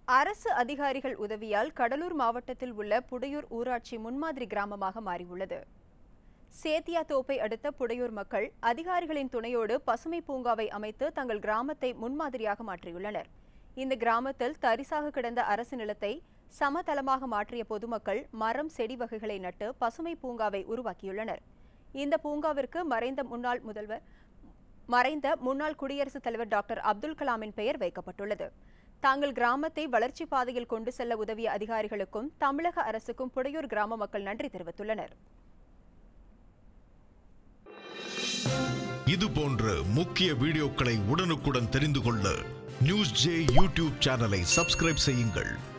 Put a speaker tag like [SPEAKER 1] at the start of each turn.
[SPEAKER 1] அரசு அதிகாரிகள் உதவியால் கடலூர் மாவட்டத்தில் உள்ள புடையூர் ஊராட்சி முன்மாதிரி கிராமமாக மாறியுள்ளது சேத்தியா தோப்பை அடுத்த புடையூர் மக்கள் அதிகாரிகளின் துணையோடு பசுமை பூங்காவை அமைத்து தங்கள் கிராமத்தை முன்மாதிரியாக மாற்றியுள்ளனர் இந்த கிராமத்தில் தரிசாக கிடந்த அரசு நிலத்தை சமதளமாக மாற்றிய பொதுமக்கள் மரம் செடி வகைகளை நட்டு பசுமை பூங்காவை உருவாக்கியுள்ளனர் இந்த பூங்காவிற்கு மறைந்த முன்னாள் முதல்வர் மறைந்த முன்னாள் குடியரசுத் தலைவர் டாக்டர் அப்துல் கலாமின் பெயர் வைக்கப்பட்டுள்ளது தாங்கள் கிராமத்தை வளர்ச்சி பாதையில் கொண்டு செல்ல உதவிய அதிகாரிகளுக்கும் தமிழக அரசுக்கும் புடையூர் கிராம மக்கள் நன்றி தெரிவித்துள்ளனர்
[SPEAKER 2] இது போன்ற முக்கிய வீடியோக்களை உடனுக்குடன் தெரிந்து கொள்ள நியூஸ் ஜே யூடியூப் சேனலை சப்ஸ்கிரைப் செய்யுங்கள்